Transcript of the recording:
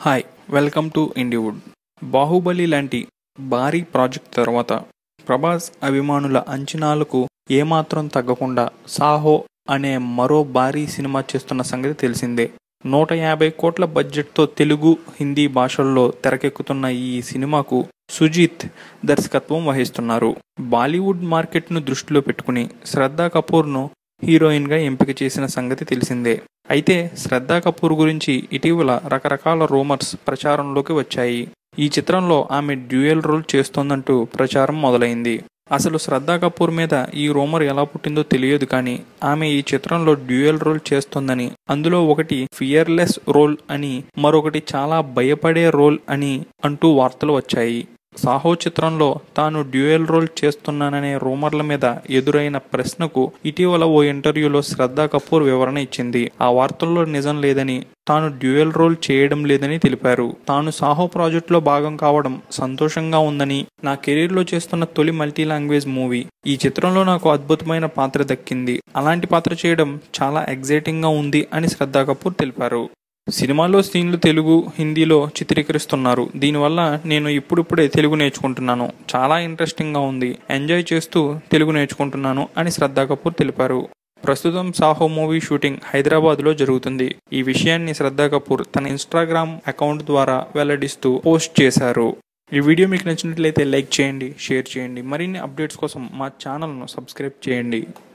hi welcome to Indywood Baahubali లాంటి భారీ project తర్వాత ప్రభాస్ అభిమానుల అంచనాలకు ఏమాత్రం తగ్గకుండా సాహో అనే మరో భారీ సినిమా చేస్తున్న సంగతి తెలిసిందే నూట యాభై కోట్ల బడ్జెట్తో తెలుగు హిందీ భాషల్లో తెరకెక్కుతున్న ఈ సినిమాకు సుజీత్ దర్శకత్వం వహిస్తున్నారు బాలీవుడ్ మార్కెట్ను దృష్టిలో పెట్టుకుని శ్రద్ధా కపూర్ను హీరోయిన్గా ఎంపిక చేసిన సంగతి తెలిసిందే అయితే శ్రద్ధా కపూర్ గురించి ఇటీవల రకరకాల రూమర్స్ ప్రచారంలోకి వచ్చాయి ఈ చిత్రంలో ఆమె డ్యూయల్ రోల్ చేస్తోందంటూ ప్రచారం మొదలైంది అసలు శ్రద్ధా కపూర్ మీద ఈ రూమర్ ఎలా పుట్టిందో తెలియదు కానీ ఆమె ఈ చిత్రంలో డ్యూయల్ రోల్ చేస్తోందని అందులో ఒకటి ఫియర్లెస్ రోల్ అని మరొకటి చాలా భయపడే రోల్ అని అంటూ వార్తలు వచ్చాయి సాహో చిత్రంలో తాను డ్యూయల్ రోల్ చేస్తున్నాననే రూమర్ల మీద ఎదురైన ప్రశ్నకు ఇటీవల ఓ ఇంటర్వ్యూలో శ్రద్ధా కపూర్ వివరణ ఇచ్చింది ఆ వార్తల్లో నిజం లేదని తాను డ్యూయల్ రోల్ చేయడం లేదని తెలిపారు తాను సాహో ప్రాజెక్టులో భాగం కావడం సంతోషంగా ఉందని నా కెరీర్లో చేస్తున్న తొలి మల్టీ లాంగ్వేజ్ మూవీ ఈ చిత్రంలో నాకు అద్భుతమైన పాత్ర దక్కింది అలాంటి పాత్ర చేయడం చాలా ఎగ్జైటింగ్గా ఉంది అని శ్రద్ధా కపూర్ తెలిపారు సినిమాలో సీన్లు తెలుగు హిందీలో చిత్రీకరిస్తున్నారు దీనివల్ల నేను ఇప్పుడిప్పుడే తెలుగు నేర్చుకుంటున్నాను చాలా ఇంట్రెస్టింగ్గా ఉంది ఎంజాయ్ చేస్తూ తెలుగు నేర్చుకుంటున్నాను అని శ్రద్ధా కపూర్ తెలిపారు ప్రస్తుతం సాహో మూవీ షూటింగ్ హైదరాబాద్లో జరుగుతుంది ఈ విషయాన్ని శ్రద్ధా కపూర్ తన ఇన్స్టాగ్రామ్ అకౌంట్ ద్వారా వెల్లడిస్తూ పోస్ట్ చేశారు ఈ వీడియో మీకు నచ్చినట్లయితే లైక్ చేయండి షేర్ చేయండి మరిన్ని అప్డేట్స్ కోసం మా ఛానల్ను సబ్స్క్రైబ్ చేయండి